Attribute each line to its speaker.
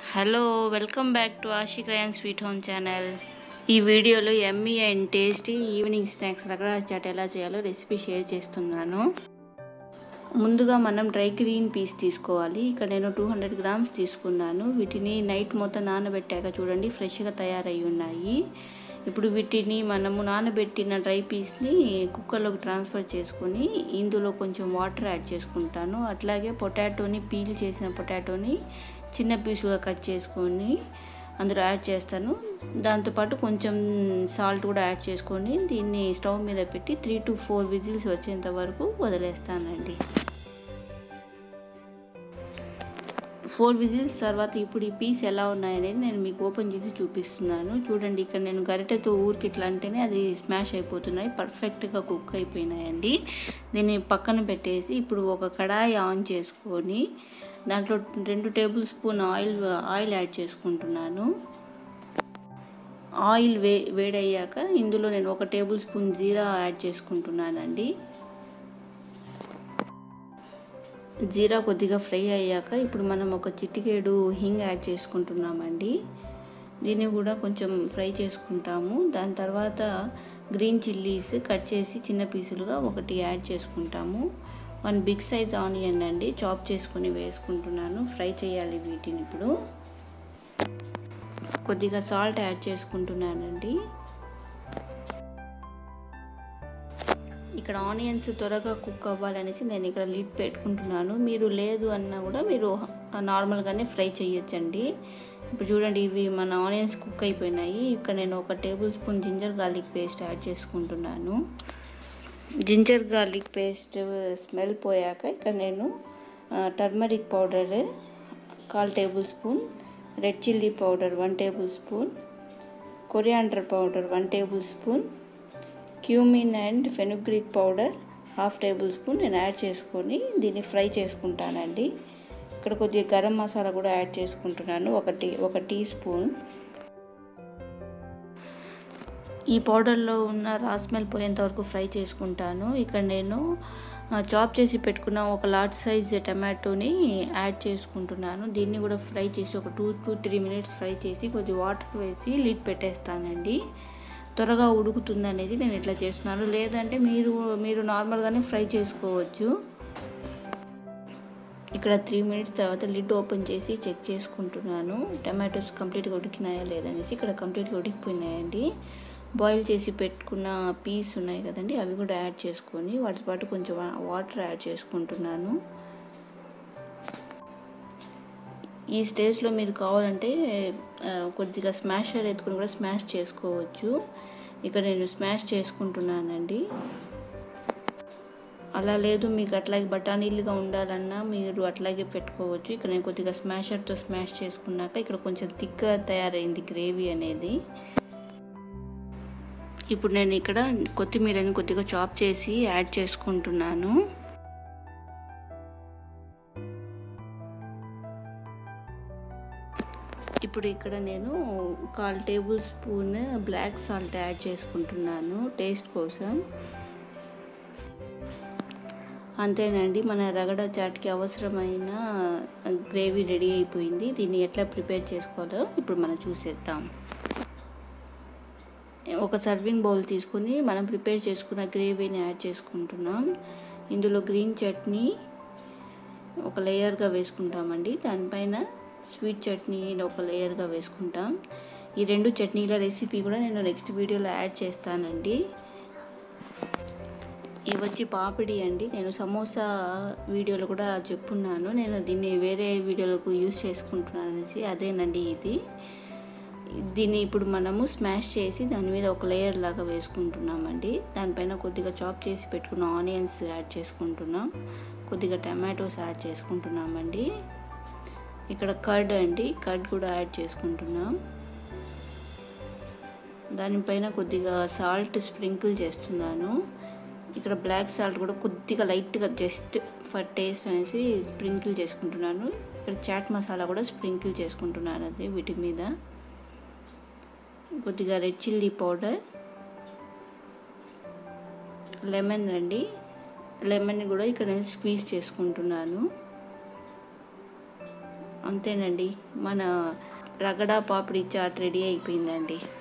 Speaker 1: hello welcome back to Ashik Rayan sweet home channel ఈ వీడియోలో yummy and tasty evening snacks రకరకాల చాట్ ఎలా చేయాలో రెసిపీ షేర్ చేస్తున్నాను ముందుగా మనం డ్రై గ్రీన్ పీస్ తీసుకోవాలి ఇక్కడ నేను టూ హండ్రెడ్ గ్రామ్స్ తీసుకున్నాను వీటిని నైట్ మొత్తం నానబెట్టాక చూడండి ఫ్రెష్గా తయారై ఉన్నాయి ఇప్పుడు వీటిని మనము నానబెట్టిన డ్రై పీస్ని కుక్కర్లోకి ట్రాన్స్ఫర్ చేసుకొని ఇందులో కొంచెం వాటర్ యాడ్ చేసుకుంటాను అట్లాగే పొటాటోని పీల్ చేసిన పొటాటోని చిన్న పీసుగా కట్ చేసుకొని అందులో యాడ్ చేస్తాను దాంతోపాటు కొంచెం సాల్ట్ కూడా యాడ్ చేసుకొని దీన్ని స్టవ్ మీద పెట్టి త్రీ టు ఫోర్ విజిల్స్ వచ్చేంత వరకు వదిలేస్తానండి ఫోర్ విజిల్స్ తర్వాత ఇప్పుడు ఈ పీస్ ఎలా ఉన్నాయనేది నేను మీకు ఓపెన్ చేసి చూపిస్తున్నాను చూడండి ఇక్కడ నేను గరిటెతో ఊరికి ఇట్లా అంటేనే అది స్మాష్ అయిపోతున్నాయి పర్ఫెక్ట్గా కుక్ అయిపోయినాయండి దీన్ని పక్కన పెట్టేసి ఇప్పుడు ఒక కడాయి ఆన్ చేసుకొని దాంట్లో రెండు tablespoon oil oil add చేసుకుంటున్నాను ఆయిల్ వే వేడయ్యాక ఇందులో నేను ఒక టేబుల్ స్పూన్ జీరా యాడ్ చేసుకుంటున్నానండి జీరా కొద్దిగా ఫ్రై అయ్యాక ఇప్పుడు మనం ఒక చిటికేడు హింగ్ యాడ్ చేసుకుంటున్నామండి దీన్ని కూడా కొంచెం ఫ్రై చేసుకుంటాము దాని తర్వాత గ్రీన్ చిల్లీస్ కట్ చేసి చిన్న పీసులుగా ఒకటి యాడ్ చేసుకుంటాము వన్ బిగ్ సైజ్ ఆనియన్ అండి చాప్ చేసుకొని వేసుకుంటున్నాను ఫ్రై చేయాలి వీటిని ఇప్పుడు కొద్దిగా సాల్ట్ యాడ్ చేసుకుంటున్నానండి ఇక్కడ ఆనియన్స్ త్వరగా కుక్ అవ్వాలనేసి నేను ఇక్కడ లిడ్ పెట్టుకుంటున్నాను మీరు లేదు అన్నా కూడా మీరు నార్మల్గానే ఫ్రై చేయొచ్చండి ఇప్పుడు చూడండి ఇవి మన ఆనియన్స్ కుక్ అయిపోయినాయి ఇక్కడ నేను ఒక tablespoon ginger garlic paste add చేసుకుంటున్నాను జింజర్ గార్లిక్ పేస్ట్ స్మెల్ పోయాక ఇక్కడ నేను టర్మరిక్ పౌడర్ కాల్ tablespoon red chilli powder one tablespoon coriander powder one tablespoon cumin and fenugreek powder half tablespoon నేను add చేసుకొని దీన్ని fry చేసుకుంటానండి ఇక్కడ కొద్దిగా గరం మసాలా కూడా యాడ్ చేసుకుంటున్నాను ఒకటి ఒక టీ స్పూన్ ఈ పౌడర్లో ఉన్న రా స్మెల్ పోయేంత వరకు ఫ్రై చేసుకుంటాను ఇక్కడ నేను చాప్ చేసి పెట్టుకున్న ఒక లార్జ్ సైజ్ టమాటోని యాడ్ చేసుకుంటున్నాను దీన్ని కూడా ఫ్రై చేసి ఒక two two three minutes fry చేసి కొద్ది వాటర్ వేసి లిడ్ పెట్టేస్తానండి త్వరగా ఉడుకుతుంది అనేది నేను ఇట్లా చేస్తున్నాను లేదంటే మీరు మీరు నార్మల్గానే ఫ్రై చేసుకోవచ్చు ఇక్కడ త్రీ మినిట్స్ తర్వాత లిడ్ ఓపెన్ చేసి చెక్ చేసుకుంటున్నాను టమాటోస్ కంప్లీట్గా ఉడికినాయా లేదనేసి ఇక్కడ కంప్లీట్గా ఉడికిపోయినాయండి బాయిల్ చేసి పెట్టుకున్న పీస్ ఉన్నాయి కదండి అవి కూడా యాడ్ చేసుకొని వాటి పాటు కొంచెం వాటర్ యాడ్ చేసుకుంటున్నాను ఈ స్టేజ్లో మీరు కావాలంటే కొద్దిగా స్మాషర్ ఎత్తుకొని కూడా స్మాష్ చేసుకోవచ్చు ఇక్కడ నేను స్మాష్ చేసుకుంటున్నానండి అలా లేదు మీకు అట్లాగే బఠానీలుగా ఉండాలన్నా మీరు అట్లాగే పెట్టుకోవచ్చు ఇక్కడ నేను కొద్దిగా స్మాషర్తో స్మాష్ చేసుకున్నాక ఇక్కడ కొంచెం థిక్గా తయారైంది గ్రేవీ అనేది ఇప్పుడు నేను ఇక్కడ కొత్తిమీరని కొద్దిగా చాప్ చేసి యాడ్ చేసుకుంటున్నాను ఇప్పుడు ఇక్కడ నేను కాల్ tablespoon black salt add చేసుకుంటున్నాను టేస్ట్ కోసం అంతేనండి మన రగడ చాట్కి అవసరమైన గ్రేవీ రెడీ అయిపోయింది దీన్ని ఎట్లా ప్రిపేర్ చేసుకోవాలో ఇప్పుడు మనం చూసేద్దాం ఒక సర్వింగ్ బౌల్ తీసుకొని మనం ప్రిపేర్ చేసుకున్న గ్రేవీని యాడ్ చేసుకుంటున్నాం ఇందులో గ్రీన్ చట్నీ ఒక లేయర్గా వేసుకుంటామండి దానిపైన స్వీట్ చట్నీ ఒక లేయర్గా వేసుకుంటాం ఈ రెండు చట్నీల రెసిపీ కూడా నేను నెక్స్ట్ వీడియోలో యాడ్ చేస్తానండి ఇవి వచ్చి పాపిడి అండి నేను సమోసా వీడియోలో కూడా చెప్పున్నాను నేను దీన్ని వేరే వీడియోలకు యూస్ చేసుకుంటున్నాను అనేసి అదేనండి ఇది దీన్ని ఇప్పుడు మనము స్మాష్ చేసి దాని మీద ఒక లేయర్ లాగా వేసుకుంటున్నామండి దానిపైన కొద్దిగా చాప్ చేసి పెట్టుకున్న ఆనియన్స్ యాడ్ చేసుకుంటున్నాం కొద్దిగా టమాటోస్ యాడ్ చేసుకుంటున్నామండి ఇక్కడ కర్డ్ అండి కర్డ్ కూడా యాడ్ చేసుకుంటున్నాం దానిపైన కొద్దిగా సాల్ట్ స్ప్రింకిల్ చేస్తున్నాను ఇక్కడ బ్లాక్ సాల్ట్ కూడా కొద్దిగా లైట్గా జస్ట్ ఫర్ టేస్ట్ అనేసి స్ప్రింకిల్ చేసుకుంటున్నాను ఇక్కడ చాట్ మసాలా కూడా స్ప్రింకిల్ చేసుకుంటున్నాను అది వీటి మీద కొద్దిగా రెడ్ చిల్లీ పౌడర్ లెమన్ అండి లెమన్ కూడా ఇక్కడ నేను స్క్వీజ్ చేసుకుంటున్నాను అంతేనండి మన రగడా పాపిడి చాట్ రెడీ అయిపోయిందండి